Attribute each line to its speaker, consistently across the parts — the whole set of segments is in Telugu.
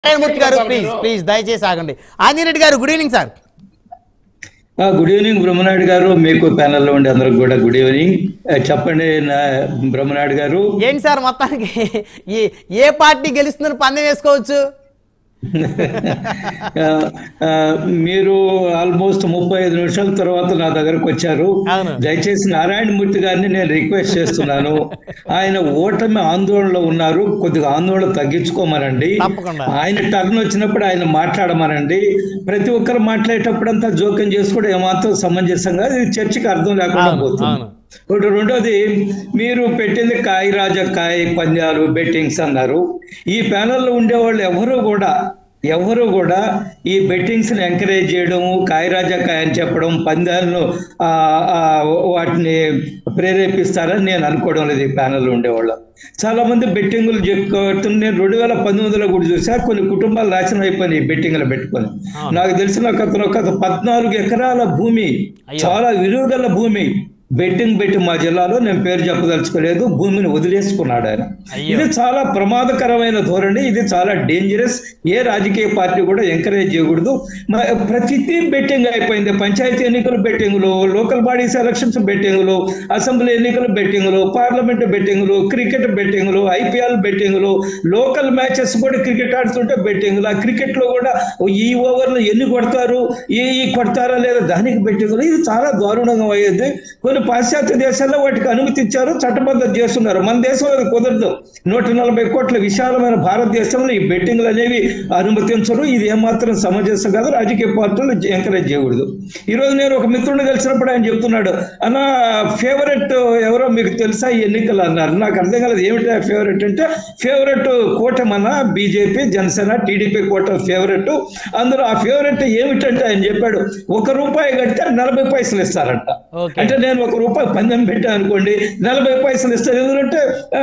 Speaker 1: నారాయణమూర్తి గారు ప్లీజ్ ప్లీజ్ దయచేసి ఆగండి Anjaneyudu garu good evening sir
Speaker 2: ఆ, గుడ్ ఈవినింగ్ బ్రహ్మనాయుడు గారు మీకు ప్యానెల్లో ఉండే అందరికి కూడా గుడ్ ఈవినింగ్ ఆ, చెప్పండి నా బ్రహ్మనాయుడు గారు
Speaker 1: ఏంటి సార్ మొత్తానికి ఏ ఏ పార్టీ గెలుస్తుందని పందెం వేసుకోవచ్చు
Speaker 2: ఆ, ఆ, మీరు ఆల్మోస్ట్ ముప్పై ఐదు నిమిషాల తర్వాత నా దగ్గరకు వచ్చారు
Speaker 1: అవును.
Speaker 2: దయచేసి నారాయణమూర్తి గారిని నేను రిక్వెస్ట్ చేస్తున్నాను ఆయన ఓటమి ఆందోళనలో ఉన్నారు కొద్దిగా ఆందోళన తగ్గించుకోమనండి
Speaker 1: తప్పకుండా.
Speaker 2: ఆయన టర్న్ వచ్చినప్పుడు ఆయన మాట్లాడమనండి ప్రతి ఒక్కరు మాట్లాడేటప్పుడు అంతా జోక్యం చేసుకోవడం ఏమాత్రం సమంజసంగా ఇది చర్చకి అర్థం లేకుండా
Speaker 1: అవును,
Speaker 2: పోతుంది
Speaker 1: అవును.
Speaker 2: ఒకటి రెండోది మీరు పెట్టింది కాయ రాజా కాయ పందాలు బెట్టింగ్స్ అన్నారు ఈ ప్యానల్లో ఉండేవాళ్ళు ఎవరు కూడా ఎవరు కూడా ఈ బెట్టింగ్స్ ని ఎంకరేజ్ చేయడం కాయ రాజా కాయ అని చెప్పడం పందాలను ఆ, ఆ, వాటిని ప్రేరేపిస్తారని నేను అనుకోవడం లేదు ఈ ప్యానల్లో ఉండేవాళ్ళు చాలా మంది బెట్టింగులు చెప్పుకోవటం నేను రెండు వేల పంతొమ్మిదిలో కూడా చూసా కొన్ని కుటుంబాలు నాశనం అయిపోయినాయి బెట్టింగ్లు పెట్టుకొని నాకు తెలిసిన ఒక అతను ఒక పద్నాలుగు ఎకరాల భూమి
Speaker 1: అయ్యో.
Speaker 2: చాలా విలువగల భూమి బెట్టింగ్ పెట్టి మా జిల్లాలో నేను పేరు చెప్పదలుచుకోలేదు భూమిని వదిలేసుకున్నాడు ఆయన
Speaker 1: అయ్యో.
Speaker 2: ఇది చాలా ప్రమాదకరమైన ధోరణి ఇది చాలా డేంజరస్ ఏ రాజకీయ పార్టీ కూడా ఎంకరేజ్ చేయకూడదు మ- ప్రతిదీ బెట్టింగ్ అయిపోయింది పంచాయతీ ఎన్నికలు బెట్టింగులు లోకల్ బాడీస్ ఎలక్షన్స్ బెట్టింగులు అసెంబ్లీ ఎన్నికలు బెట్టింగులు పార్లమెంట్ బెట్టింగులు క్రికెట్ బెట్టింగులు ఐపీఎల్ బెట్టింగులు లోకల్ మ్యాచెస్ కూడా క్రికెట్ ఆడుతుంటే బెట్టింగులు ఆ క్రికెట్ లో కూడా ఈ ఓవర్లు ఎన్ని కొడతారు ఈ ఈ కొడతారా లేదా దానికి బెట్టింగులు ఇది చాలా దారుణంగా అయ్యేది కొన్ని పాశ్చాత్య దేశాల్లో వాటికి అనుమతి ఇచ్చారు చట్టబద్ధ చేస్తున్నారు మన దేశంలో అది కుదరదు నూట నలభై కోట్ల విశాలమైన భారతదేశంలో ఈ బెట్టింగ్లు అనేవి అనుమతించరు ఇది ఏమాత్రం సమంజసం కాదు రాజకీయ పార్టీలు ఎంకరేజ్ చేయకూడదు ఈ రోజు నేను ఒక మిత్రుడిని కలిసినప్పుడు ఆయన చెప్తున్నాడు అన్న ఫేవరెట్ ఎవరో మీకు తెలుసా ఈ ఎన్నికలు అన్నారు నాకు అర్థం కాలేదు ఏమిటి ఫేవరెట్ అంటే ఫేవరెట్ కూటమన బీజేపీ జనసేన టీడీపీ కూటమి ఫేవరెట్ అందులో ఆ ఫేవరెట్ ఏమిటంటే ఆయన చెప్పాడు ఒక రూపాయి కడితే నలభై పైసలు ఇస్తారంట
Speaker 1: ఓకే.
Speaker 2: అంటే నేను ఒక రూపాయి పందెం పెట్టాను అనుకోండి నలభై పైసలు ఇస్తాను ఎందుకంటే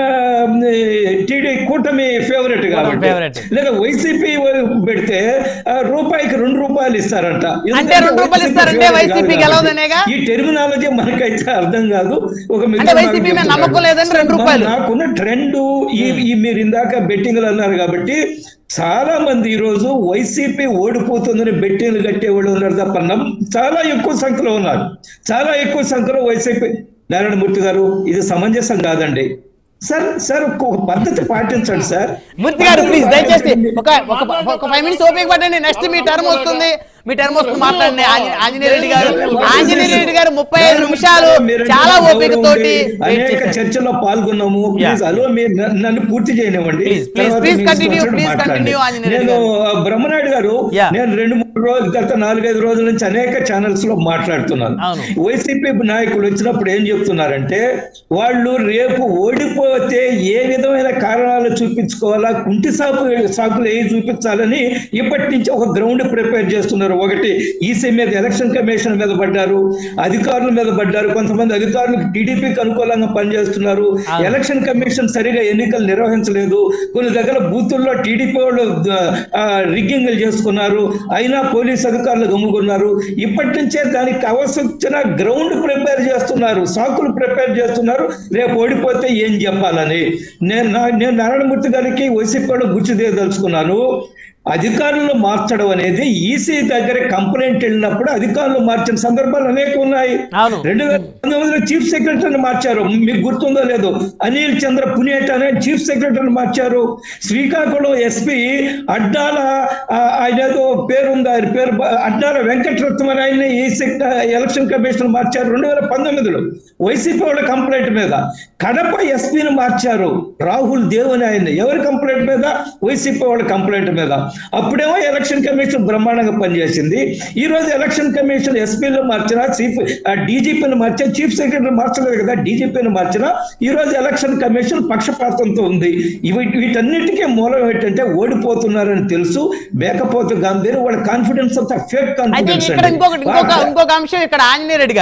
Speaker 2: టీడీ కూటమి ఫేవరెట్ కాబట్టి
Speaker 1: favorite.
Speaker 2: లేదా వైసీపీ పెడితే ఆ, రూపాయికి రెండు రూపాయలు ఇస్తారంట
Speaker 1: అంటే రెండు రూపాయలు
Speaker 2: వైసీపీ
Speaker 1: ఇస్తారంటే
Speaker 2: favorite
Speaker 1: వైసీపీ
Speaker 2: కాదు
Speaker 1: గెలవదనేగా?
Speaker 2: ఈ టెర్మినాలజీ మనకైతే అర్థం కాదు ఒక మిత్రుడు
Speaker 1: అంటే
Speaker 2: నాకు
Speaker 1: వైసీపీ మీద
Speaker 2: చెప్తున్నాడు.
Speaker 1: నమ్మకం లేదని రెండు
Speaker 2: సార్,
Speaker 1: రూపాయలు.
Speaker 2: నాకున్న ట్రెండ్ ఈ ఈ మీరు ఇందాక బెట్టింగ్లు అన్నారు కాబట్టి చాలా మంది ఈ రోజు వైసీపీ ఓడిపోతుందని బెట్టింగ్లు కట్టేవాళ్ళు ఉన్నారు తప్ప నమ్- చాలా ఎక్కువ సంఖ్యలో ఉన్నారు చాలా ఎక్కువ సంఖ్యలో వైసీపీ నారాయణమూర్తి గారు ఇది సమంజసం కాదండి సార్ సార్ ఒక పద్ధతి పాటించండి సార్
Speaker 1: మూర్తి గారు ప్లీజ్ దయచేసి ఒక ఒక ఒక ఫైవ్ మినిట్స్ ఓపిక పట్టండి నెక్స్ట్ మీ టర్మ్ వస్తుంది మీ టర్మ్ వస్తుంది మాట్లాడండి ఆంజ- ఆంజనేయ రెడ్డి గారు ఆంజనేయ రెడ్డి గారు ముప్పై ఐదు నిమిషాలు
Speaker 2: మీరంటే
Speaker 1: చాలా
Speaker 2: గౌరవం
Speaker 1: ఓపికతోటి
Speaker 2: ఉంది.
Speaker 1: వెయిట్
Speaker 2: అనేక
Speaker 1: చేశారు
Speaker 2: చర్చల్లో పాల్గొన్నాము ప్లీజ్ అలో మీరు న- నన్ను పూర్తి చేయనివ్వండి
Speaker 1: Please, please,
Speaker 2: తర్వాత
Speaker 1: please
Speaker 2: మీ
Speaker 1: continue,
Speaker 2: ఇష్టం
Speaker 1: please
Speaker 2: మాట్లాడండి.
Speaker 1: continue, ఆంజనేయ రెడ్డి
Speaker 2: నేను
Speaker 1: గారు.
Speaker 2: ఆ, బ్రహ్మనాయుడు గారు
Speaker 1: Yeah.
Speaker 2: నేను రెండు మూడు రోజులు గత నాలుగైదు రోజుల నుంచి అనేక ఛానల్స్ లో మాట్లాడుతున్నాను
Speaker 1: అవును.
Speaker 2: వైసీపీ నాయకులు వచ్చినప్పుడు ఏం చెప్తున్నారంటే వాళ్ళు రేపు ఓడిపోతే ఏ విధమైన కారణాలు చూపించుకోవాలా కుంటి సాకు సాకులు ఏ చూపించాలని ఇప్పటి నుంచి ఒక గ్రౌండ్ ప్రిపేర్ చేస్తున్నారు ఒకటి ఈసీ మీద ఎలక్షన్ కమిషన్ మీద పడ్డారు అధికారుల మీద పడ్డారు కొంతమంది అధికారులు టీడీపీకి అనుకూలంగా పనిచేస్తున్నారు
Speaker 1: అవును.
Speaker 2: ఎలక్షన్ కమిషన్ సరిగా ఎన్నికలు నిర్వహించలేదు కొన్ని దగ్గర బూతుల్లో టీడీపీ వాళ్ళు రిగ్గింగ్లు చేసుకున్నారు అయినా పోలీస్ అధికారులు గమ్ముకున్నారు ఇప్పటి నుంచే దానికి అవసొచ్చిన గ్రౌండ్ ప్రిపేర్ చేస్తున్నారు సాకులు ప్రిపేర్ చేస్తున్నారు రేపు ఓడిపోతే ఏం చెప్పాలని నేను నా- నేను నారాయణమూర్తి గారికి వైసీపీ వాళ్ళు గుర్తు చేయదలుచుకున్నాను అధికారులు మార్చడం అనేది ఈసీ దగ్గర కంప్లైంట్ వెళ్ళినప్పుడు అధికారులు మార్చిన సందర్భాలు అనేక ఉన్నాయి
Speaker 1: అవును.
Speaker 2: రెండు వేల పంతొమ్మిదిలో చీఫ్ సెక్రటరీని మార్చారు మీకు గుర్తుందో లేదో అనిల్ చంద్ర పునేట్ అనే చీఫ్ సెక్రటరీని మార్చారు శ్రీకాకుళం ఎస్పీ అడ్డాల ఆ, ఆయన ఏదో పేరు ఉంది ఆయన పేరు బ- అడ్డాల వెంకటరత్నం అని ఆయన ఈ సెక్- ఎలక్షన్ కమిషన్ మార్చారు రెండు వేల పంతొమ్మిదిలో వైసీపీ వాళ్ళ కంప్లైంట్ మీద కడప ఎస్పీని మార్చారు రాహుల్ దేవ్ అని ఆయన ఎవరి కంప్లైంట్ మీద వైసీపీ వాళ్ళ కంప్లైంట్ మీద అప్పుడేమో ఎలక్షన్ కమిషన్ బ్రహ్మాండంగా పనిచేసింది ఈ రోజు ఎలక్షన్ కమిషన్ ఎస్పీలో మార్చినా చీఫ్ డీజీపీని మార్చినా చీఫ్ సెక్రటరీ మార్చలేదు కదా డీజీపీని మార్చినా ఈ రోజు ఎలక్షన్ కమిషన్ పక్షపాతంతో ఉంది ఇవి వీటన్నిటికీ మూలం ఏంటంటే ఓడిపోతున్నారని తెలుసు మేకపోతే గాంభీర్యం వాళ్ళ కాన్ఫిడెన్స్ అంతా ఫేక్
Speaker 1: అయితే
Speaker 2: కాన్ఫిడెన్స్
Speaker 1: ఇక్కడ ఇంకొకటి ఇంకొక ఇంకొక అంశం ఇక్కడ ఆంజనేయ రెడ్డి గారు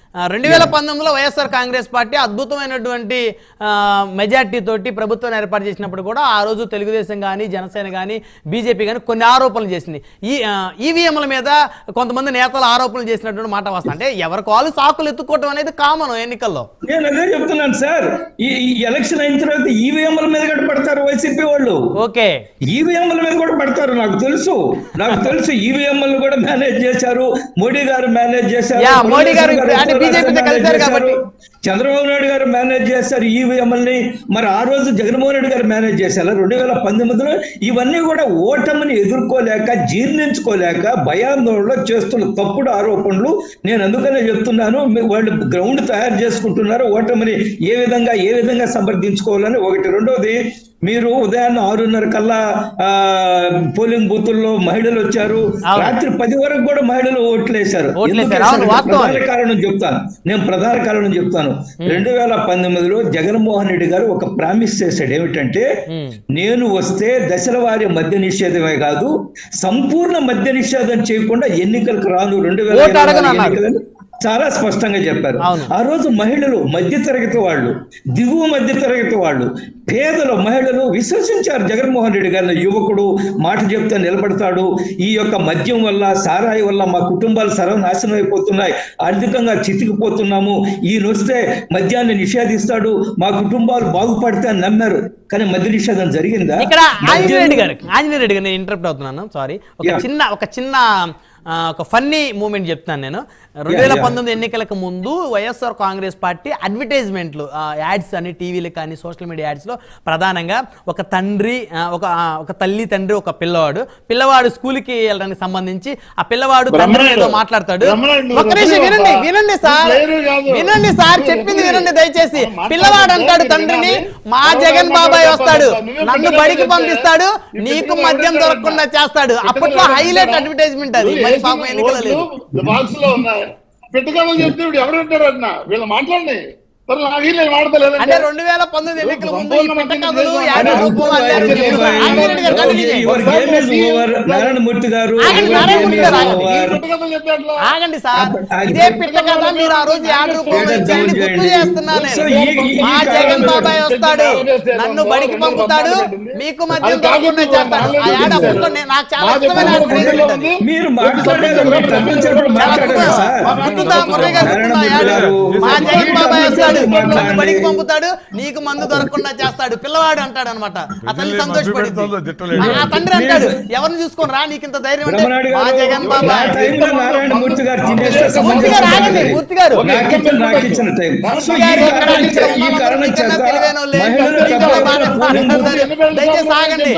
Speaker 1: రెండు వేల పంతొమ్మిదిలో వైఎస్ఆర్ కాంగ్రెస్ పార్టీ అద్భుతమైనటువంటి ఆ, మెజార్టీ తోటి ప్రభుత్వం ఏర్పాటు చేసినప్పుడు కూడా ఆ రోజు తెలుగుదేశం కానీ జనసేన కానీ బీజేపీ కానీ కొన్ని ఆరోపణలు చేసింది ఈ ఆ, ఈవీఎంల మీద కొంతమంది నేతలు ఆరోపణలు చేసినటువంటి మాట వస్తా అంటే ఎవరికి వాళ్ళు సాకులు ఎత్తుకోవటం అనేది కామన్ ఎన్నికల్లో
Speaker 2: నేను అదే చెప్తున్నాను సార్ ఈ ఈ ఎలక్షన్ అయిన తర్వాత ఈవీఎంల మీద కూడా పడతారు వైసీపీ వాళ్ళు
Speaker 1: ఓకే
Speaker 2: ఈవీఎంల మీద కూడా పడతారు నాకు తెలుసు నాకు తెలుసు ఈవీఎంలు కూడా మేనేజ్ చేశారు మోడీ గారు మేనేజ్ చేశారు
Speaker 1: యా, మోడీ గారు
Speaker 2: పురంధేశ్వరి
Speaker 1: అంటే
Speaker 2: గారు
Speaker 1: BJP తో
Speaker 2: మేనేజ్
Speaker 1: కలిశారు
Speaker 2: చేశారు.
Speaker 1: కాబట్టి.
Speaker 2: చంద్రబాబు నాయుడు గారు మేనేజ్ చేశారు ఈవీఎంలని మరి ఆ రోజు జగన్మోహన్ రెడ్డి గారు మేనేజ్ చేశారు రెండు వేల పంతొమ్మిదిలో ఇవన్నీ కూడా ఓటమిని ఎదుర్కోలేక జీర్ణించుకోలేక భయాందోళనలో చేస్తున్న తప్పుడు ఆరోపణలు నేను అందుకనే చెప్తున్నాను మీ- వాళ్ళు గ్రౌండ్ తయారు చేసుకుంటున్నారు ఓటమిని ఏ విధంగా ఏ విధంగా సమర్థించుకోవాలని ఒకటి రెండోది మీరు ఉదయాన్నే ఆరున్నర కల్లా ఆ, పోలింగ్ బూతుల్లో మహిళలు వచ్చారు
Speaker 1: అవును.
Speaker 2: రాత్రి పది వరకు కూడా మహిళలు ఓట్లేశారు
Speaker 1: ఓట్లేశారు.
Speaker 2: ఎందుకు
Speaker 1: అవును,
Speaker 2: వేశారు?
Speaker 1: వాస్తవం
Speaker 2: ప్రధాన
Speaker 1: అది.
Speaker 2: కారణం చెప్తాను నేను ప్రధాన కారణం చెప్తాను రెండు వేల పంతొమ్మిదిలో జగన్మోహన్ రెడ్డి గారు ఒక ప్రామిస్ చేశాడు ఏమిటంటే
Speaker 1: మ్మ్.
Speaker 2: నేను వస్తే దశల వారి మద్య నిషేధమే కాదు సంపూర్ణ మద్య నిషేధం చేయకుండా ఎన్నికలకు రాను రెండు వేల
Speaker 1: ఓటు
Speaker 2: ఇరవై
Speaker 1: అడగను
Speaker 2: నాలుగు
Speaker 1: అన్నారు.
Speaker 2: ఎన్నికలని చాలా స్పష్టంగా చెప్పారు
Speaker 1: అవును.
Speaker 2: ఆ రోజు మహిళలు మధ్య తరగతి వాళ్ళు దిగువ మధ్య తరగతి వాళ్ళు పేదలు మహిళలు విశ్వసించారు జగన్మోహన్ రెడ్డి గారిని యువకుడు మాట చెప్తే నిలబడతాడు ఈ యొక్క మద్యం వల్ల సారాయి వల్ల మా కుటుంబాలు సర్వనాశనం అయిపోతున్నాయి ఆర్థికంగా చితికిపోతున్నాము ఈయన వస్తే మద్యాన్ని నిషేధిస్తాడు మా కుటుంబాలు బాగుపడితే అని నమ్మారు కానీ మద్య నిషేధం జరిగిందా
Speaker 1: ఇక్కడ ఆంజనేయ
Speaker 2: మద్యం-
Speaker 1: రెడ్డి గారు ఆంజనేయ రెడ్డి గారు నేను ఇంటరప్ట్ అవుతున్నాను సారీ ఒక
Speaker 2: Yeah.
Speaker 1: చిన్న ఒక చిన్న ఆ, ఒక ఫన్నీ మూమెంట్ చెప్తాను నేను రెండు
Speaker 2: Yeah,
Speaker 1: వేల
Speaker 2: yeah.
Speaker 1: పంతొమ్మిది ఎన్నికలకు ముందు వైఎస్ఆర్ కాంగ్రెస్ పార్టీ అడ్వర్టైజ్మెంట్లు యాడ్స్ అని టీవీలు కానీ సోషల్ మీడియా యాడ్స్లో ప్రధానంగా ఒక తండ్రి ఆ, ఒక ఆ, ఒక తల్లి తండ్రి ఒక పిల్లవాడు పిల్లవాడు స్కూల్కి వెళ్ళడానికి సంబంధించి ఆ పిల్లవాడు తండ్రి
Speaker 3: బ్రహ్మనాయుడు.
Speaker 1: ఏదో మాట్లాడతాడు
Speaker 3: బ్రహ్మనాయుడు
Speaker 1: ఒక్క నిమిషం
Speaker 3: నువ్వు
Speaker 1: వినండి
Speaker 3: రెఫరీ
Speaker 1: వినండి
Speaker 3: అబ్బా.
Speaker 1: సార్
Speaker 3: నువ్వు ప్లేయరు కాదు.
Speaker 1: వినండి సార్
Speaker 3: నువ్వు
Speaker 1: చెప్పింది
Speaker 3: రెఫరీ.
Speaker 1: వినండి దయచేసి
Speaker 3: మాట్లాడు.
Speaker 1: పిల్లవాడు అంటాడు
Speaker 3: నువ్వు
Speaker 1: తండ్రిని
Speaker 3: వినాలి.
Speaker 1: మా
Speaker 3: ఎవరు
Speaker 1: జగన్ బాబాయ్
Speaker 3: మాట్లాడతారు?
Speaker 1: వస్తాడు
Speaker 3: నువ్వే
Speaker 1: నన్ను
Speaker 3: పిల్లలు
Speaker 1: బడికి
Speaker 3: చెప్తే
Speaker 1: పంపిస్తాడు
Speaker 3: ఈ
Speaker 1: నీకు
Speaker 3: పిల్లలు
Speaker 1: మద్యం
Speaker 3: ఎవరు
Speaker 1: దొరకకుండా
Speaker 3: అంటారు?
Speaker 1: చేస్తాడు
Speaker 3: పిల్లలు
Speaker 1: అప్పట్లో
Speaker 3: ఎవరు
Speaker 1: హైలైట్
Speaker 3: అంటారు?
Speaker 1: అడ్వర్టైజ్మెంట్ అది
Speaker 3: నువ్వు
Speaker 1: మరి
Speaker 3: వేసిన
Speaker 1: పాపం ఎన్నికల లేదు
Speaker 3: ఓట్లు బాక్స్ లో ఉన్నాయి పెట్టగలను చెప్తే ఇప్పుడు ఎవరు అంటారు అన్న వీళ్ళు మాట్లాడండి మరి నాకు వీళ్ళు
Speaker 1: అంటే
Speaker 3: మాట్లాడలేదంటే
Speaker 1: రెండు వేల పంతొమ్మిది ఎన్నికల ముందు ఈ
Speaker 3: సంపూర్ణ
Speaker 1: పెట్ట
Speaker 3: మద్యం
Speaker 1: కథలు
Speaker 3: నిషేధం
Speaker 1: యాడ్
Speaker 3: అన్నారు.
Speaker 1: రూపంలో అల్లారు
Speaker 3: ఓకే,
Speaker 1: చెప్తున్నారు.
Speaker 3: ఓకే.
Speaker 1: ఆంజనేయ రెడ్డి గారు continue చేయండి.
Speaker 2: Your game is over Narayanamurthy garu
Speaker 1: ఆగండి,
Speaker 2: your
Speaker 1: Narayanamurthy
Speaker 2: game
Speaker 1: garu
Speaker 2: is
Speaker 1: ఆగండి.
Speaker 2: ఓవర్
Speaker 3: పెట్టగలను చెప్తే అట్లా
Speaker 1: ఆగండి సార్
Speaker 2: ఆగండి.
Speaker 1: ఇదే పిట్ట కథ మీరు ఆ రోజు యాడ్ రూపంలో ఇచ్చారని గుర్తు చేస్తున్నాను
Speaker 2: సో
Speaker 1: నేను
Speaker 2: ఈ- ఈ-
Speaker 1: మా
Speaker 2: ఈ
Speaker 1: జగన్
Speaker 2: కారణం
Speaker 1: బాబాయ్ వస్తాడు నన్ను బడికి పంపుతాడు మీకు మద్యం దొరకకుండా చేస్తాడు ఆ యాడ్ అప్పట్లో నేను- నాకు చాలా ఇష్టమైన advertisement అది.
Speaker 2: మీరు మాట్లాడారు మీరు తప్పించినప్పుడు మాట్లాడారు సార్
Speaker 1: గుర్తుందా మురళి గారు గుర్తుందా ఆ యాడ్?
Speaker 2: నారాయణమూర్తి
Speaker 1: మా
Speaker 2: గారు,
Speaker 1: జగన్ బాబాయ్ వస్తాడు నన్ను
Speaker 2: మాట్లాడండి.
Speaker 1: బడికి పంపుతాడు నీకు మందు దొరకకుండా చేస్తాడు పిల్లవాడు అంటాడు అనమాట ఆ తల్లి
Speaker 4: పెద్దలే
Speaker 1: సంతోషపడింది
Speaker 4: మభ్యపెడుతోందో తిట్టలేదు.
Speaker 1: ఆ తండ్రి అంటాడు ఎవరిని చూసుకొని రా నీకు ఇంత ధైర్యం అంటే
Speaker 2: బ్రహ్మనాయుడు
Speaker 1: మా
Speaker 2: గారు
Speaker 1: జగన్
Speaker 2: నా
Speaker 1: బాబాయ్
Speaker 2: టైంలో నారాయణమూర్తి గారు తినేస్తే
Speaker 1: మూర్తి గారు ఆగండి
Speaker 2: సమంజసం
Speaker 1: మూర్తి గారు
Speaker 2: నాకు ఇచ్చిన నాకు ఇచ్చిన టైం సో ఈ
Speaker 1: గారు ఎక్కడ
Speaker 2: కారణం
Speaker 1: ఇక్కడ
Speaker 2: చే- ఈ
Speaker 1: ఉన్నామో
Speaker 2: కారణం
Speaker 1: మీకన్నా
Speaker 2: చేత
Speaker 1: తెలివైన వాళ్ళే.
Speaker 2: మహిళలు
Speaker 1: ఇంకా
Speaker 2: పెద్ద
Speaker 1: బాగానే
Speaker 2: ఎత్తున పోలింగ్
Speaker 1: మాట్లాడతారు. దయచేసి ఆగండి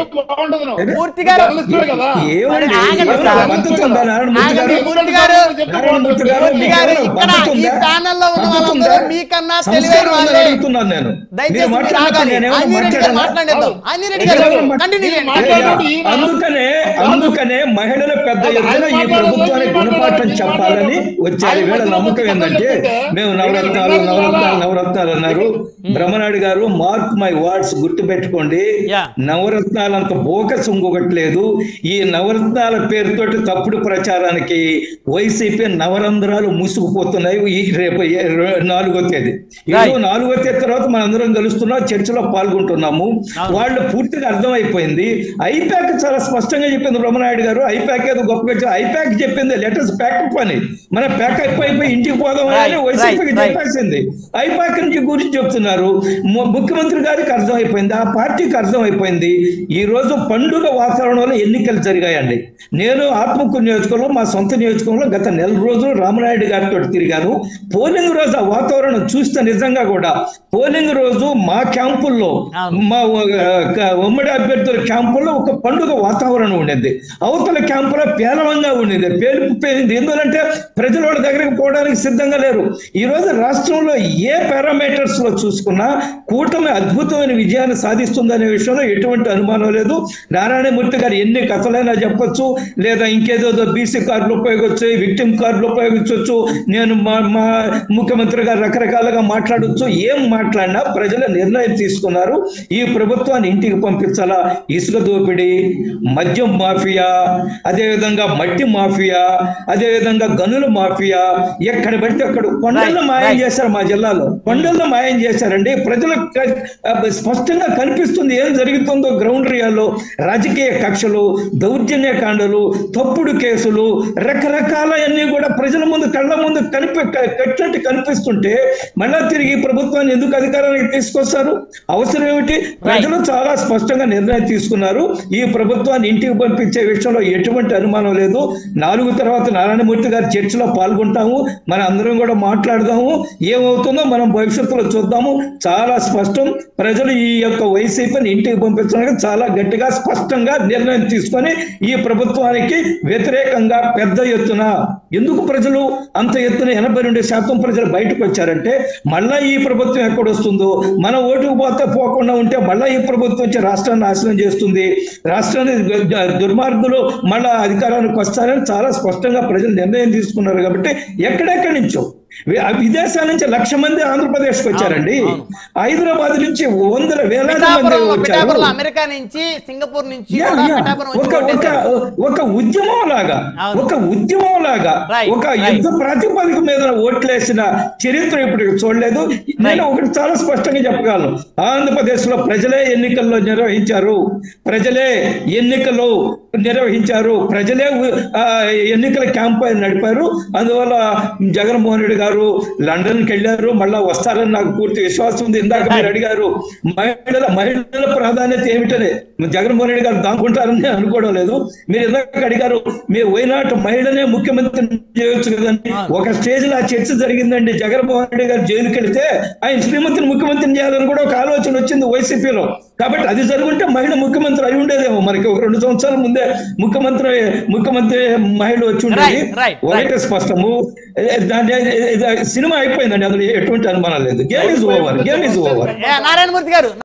Speaker 1: మూర్తి గారు
Speaker 2: ఏమండి
Speaker 1: ఆగండి
Speaker 2: ఏమన్నా
Speaker 1: సార్.
Speaker 2: మద్దతు ఉందా నారాయణమూర్తి గారు
Speaker 1: ఆగండి మూర్తి గారు
Speaker 2: నారాయణమూర్తి గారు
Speaker 1: మూర్తి
Speaker 2: మీకు
Speaker 1: గారు
Speaker 2: ఏమైనా
Speaker 1: ఇక్కడ
Speaker 2: మద్దతు
Speaker 1: ఈ
Speaker 2: ఉందా?
Speaker 1: ప్యానెల్లో ఉన్న
Speaker 2: మద్దతు
Speaker 1: వాళ్ళందరూ
Speaker 2: ఉందా?
Speaker 1: మీకన్నా
Speaker 2: సంస్కారం
Speaker 1: తెలివైన
Speaker 2: ఉందని
Speaker 1: వాళ్ళే.
Speaker 2: అడుగుతున్నాను నేను
Speaker 1: దయచేసి
Speaker 2: మీరు
Speaker 1: మీరు
Speaker 2: మాట్లాడినప్పుడు
Speaker 1: ఆగాలి
Speaker 2: నేనేమన్నా
Speaker 1: ఆంజనేయ రెడ్డి గారు
Speaker 2: మాట్లాడానా?
Speaker 1: మాట్లాడేద్దాం ఆంజనేయ రెడ్డి
Speaker 2: ఎవరు
Speaker 1: గారు
Speaker 2: మాట్లాడారు?
Speaker 1: కంటిన్యూ చేయండి
Speaker 3: మాట్లాడండి.
Speaker 2: అందుకనే అందుకనే మహిళల పెద్ద ఎత్తున ఈ ప్రభుత్వానికి గుణపాఠం చెప్పాలని వచ్చారు వీళ్ళ నమ్మకం ఏంటంటే మేము నవరత్నాలు నవరత్నాలు నవరత్నాలు అన్నారు బ్రహ్మనాయుడు గారు మార్క్ మై వర్డ్స్ గుర్తు పెట్టుకోండి
Speaker 1: Yeah.
Speaker 2: నవరత్నాలంత బోకస్ ఇంకొకట్లేదు ఈ నవరత్నాల పేరుతోటి తప్పుడు ప్రచారానికి వైసీపీ నవరంధ్రాలు మూసుకుపోతున్నాయి ఈ రేపు ఏ- రే- నాలుగో తేదీ ఈరోజు
Speaker 1: Right.
Speaker 2: నాలుగో తేదీ తర్వాత మనందరం కలుస్తున్నాం చర్చలో పాల్గొంటున్నాము
Speaker 1: అవును.
Speaker 2: వాళ్ళు పూర్తిగా అర్థమైపోయింది ఐపాక్ చాలా స్పష్టంగా చెప్పింది బ్రహ్మనాయుడు గారు ఐపాక్ ఏదో గొప్పగా చెప్ప- ఐపాక్ చెప్పింది లెటర్స్ ప్యాకప్ అని మన ప్యాకప్ అయిపోయి ఇంటికి పోదాం అని
Speaker 1: Right,
Speaker 2: వైసీపీకి
Speaker 1: right, right.
Speaker 2: చెప్పేసింది ఐపాక్ నుంచి గురించి చెప్తున్నారు ము- ముఖ్యమంత్రి గారికి అర్థమైపోయింది ఆ పార్టీకి అర్థమైపోయింది ఈ రోజు పండుగ వాతావరణంలో ఎన్నికలు జరిగాయండి నేను ఆత్మకూరు నియోజకవర్గంలో మా సొంత నియోజకవర్గంలో గత నెల రోజులు రామనాయుడు గారితో తిరిగాను పోలింగ్ రోజు ఆ వాతావరణం చూస్తే నిజంగా కూడా పోలింగ్ రోజు మా క్యాంపుల్లో
Speaker 1: అవును.
Speaker 2: మా ఆ, క- ఉమ్మడి అభ్యర్థుల క్యాంపుల్లో ఒక పండుగ వాతావరణం ఉండేది అవతల క్యాంపులో పేలవంగా ఉండేది పేలుపు పేలింది ఎందుకంటే ప్రజల వాళ్ళ దగ్గరికి పోవడానికి సిద్ధంగా లేరు ఈ రోజు రాష్ట్రంలో ఏ పారామీటర్స్ లో చూసుకున్నా కూటమి అద్భుతమైన విజయాన్ని సాధిస్తుందనే విషయంలో ఎటువంటి అనుమానం లేదు నారాయణమూర్తి గారు ఎన్ని కథలైనా చెప్పొచ్చు లేదా ఇంకేదో బీసీ కార్డులు ఉపయోగించవచ్చు విక్టిమ్ కార్డులు ఉపయోగించవచ్చు నేను మా మా ముఖ్యమంత్రి గారు రకరకాలుగా మాట్లాడొచ్చు ఏం మాట్లాడినా ప్రజల నిర్ణయం తీసుకున్నారు ఈ ప్రభుత్వాన్ని ఇంటికి పంపించాలా ఇసుక దోపిడీ మద్యం మాఫియా మాఫియా అదేవిధంగా మట్టి మాఫియా అదేవిధంగా గనుల మాఫియా ఎక్కడ పడితే అక్కడ కొండల్లో
Speaker 1: Right,
Speaker 2: మాయం
Speaker 1: right.
Speaker 2: చేశారు మా జిల్లాలో కొండల్లో మాయం చేశారండి ప్రజలకు క- ఆ, స్పష్టంగా కనిపిస్తుంది ఏం జరుగుతుందో గ్రౌండ్ రియాలో రాజకీయ కక్షలు దౌర్జన్య కాండలు తప్పుడు కేసులు రకరకాల అన్ని కూడా ప్రజల ముందు కళ్ళ ముందు కనిపి క- కట్టినట్టు కనిపిస్తుంటే మళ్ళా తిరిగి ప్రభుత్వాన్ని ఎందుకు అధికారానికి తీసుకొస్తారు అవసరం ఏమిటి ప్రజలు చాలా స్పష్టంగా నిర్ణయం తీసుకున్నారు ఈ ప్రభుత్వాన్ని ఇంటికి పంపించే విషయంలో ఎటువంటి అనుమానం లేదు నాలుగు తర్వాత నారాయణమూర్తి గారి చర్చలో పాల్గొంటాము మన అందరం కూడా మాట్లాడదాము ఏమవుతుందో మనం భవిష్యత్తులో చూద్దాము చాలా స్పష్టం ప్రజలు ఈ యొక్క వైసీపీని ఇంటికి పంపించడానికి చాలా గట్టిగా స్పష్టంగా నిర్ణయం తీసుకొని ఈ ప్రభుత్వానికి వ్యతిరేకంగా పెద్ద ఎత్తున ఎందుకు ప్రజలు అంత ఎత్తున ఎనభై రెండు శాతం ప్రజలు బయటకు వచ్చారంటే మళ్ళా ఈ ప్రభుత్వం ఎక్కడ వస్తుందో మన ఓటుకు పోతే పోకుండా ఉంటే మళ్ళా ఈ ప్రభుత్వం వచ్చి రాష్ట్రాన్ని నాశనం చేస్తుంది రాష్ట్రాన్ని ద- దుర్మార్గులు మళ్ళా అధికారానికి వస్తారని చాలా స్పష్టంగా ప్రజలు నిర్ణయం తీసుకున్నారు కాబట్టి ఎక్కడెక్కడి నుంచో వి- విదేశాల నుంచి లక్ష మంది ఆంధ్రప్రదేశ్కి వచ్చారండి
Speaker 1: అవును.
Speaker 2: హైదరాబాద్ నుంచి వందల వేలాది మంది
Speaker 1: పిఠాపురంలో
Speaker 2: వచ్చారు
Speaker 1: పిఠాపురంలో అమెరికా నుంచి సింగపూర్ నుంచి
Speaker 2: యా,
Speaker 1: కూడా
Speaker 2: యా.
Speaker 1: పిఠాపురం వచ్చి
Speaker 2: ఒక ఒక
Speaker 1: ఓటేశారు.
Speaker 2: ఒక ఉద్యమం లాగా
Speaker 1: అవును.
Speaker 2: ఒక ఉద్యమం లాగా
Speaker 1: Right,
Speaker 2: ఒక
Speaker 1: right.
Speaker 2: యుద్ధ ప్రాతిపదిక మీద ఓట్లేసిన చరిత్ర ఇప్పుడు చూడలేదు నేను ఒకటి చాలా స్పష్టంగా చెప్పగలను ఆంధ్రప్రదేశ్ లో ప్రజలే ఎన్నికల్లో నిర్వహించారు ప్రజలే ఎన్నికలు నిర్వహించారు ప్రజలే ఉ- ఆ, ఎన్నికల క్యాంపెయిన్ నడిపారు అందువల్ల జగన్మోహన్ రెడ్డి గారు లండన్ కి వెళ్ళారు మళ్ళా వస్తారని నాకు పూర్తి విశ్వాసం ఉంది ఇందాక మీరు అడిగారు మహిళల మహిళల ప్రాధాన్యత ఏమిటనే జగన్మోహన్ రెడ్డి గారు దాక్కుంటారని నేను అనుకోవడం లేదు మీరు ఇందాక అడిగారు మీరు వైనాట్ మహిళనే ముఖ్యమంత్రి చేయొచ్చు కదండి ఒక స్టేజ్ లో ఆ చర్చ జరిగిందండి జగన్మోహన్ రెడ్డి గారు జైలుకి వెళ్తే ఆయన శ్రీమతిని ముఖ్యమంత్రిని చేయాలని కూడా ఒక ఆలోచన వచ్చింది వైసీపీలో కాబట్టి అది జరుగుంటే మహిళ ముఖ్యమంత్రి అయి ఉండేదేమో మనకి ఒక రెండు సంవత్సరాల ముందే ముఖ్యమంత్రి ముఖ్యమంత్రి మహిళ వచ్చి ఉండేది
Speaker 1: Right, right,
Speaker 2: ఒకటే స్పష్టము ఏ, దాని ఏ, ఏ, సినిమా అయిపోయిందండి అందులో ఎటువంటి అనుమానం లేదు game is over game is over
Speaker 1: ఏ, నారాయణమూర్తి గారు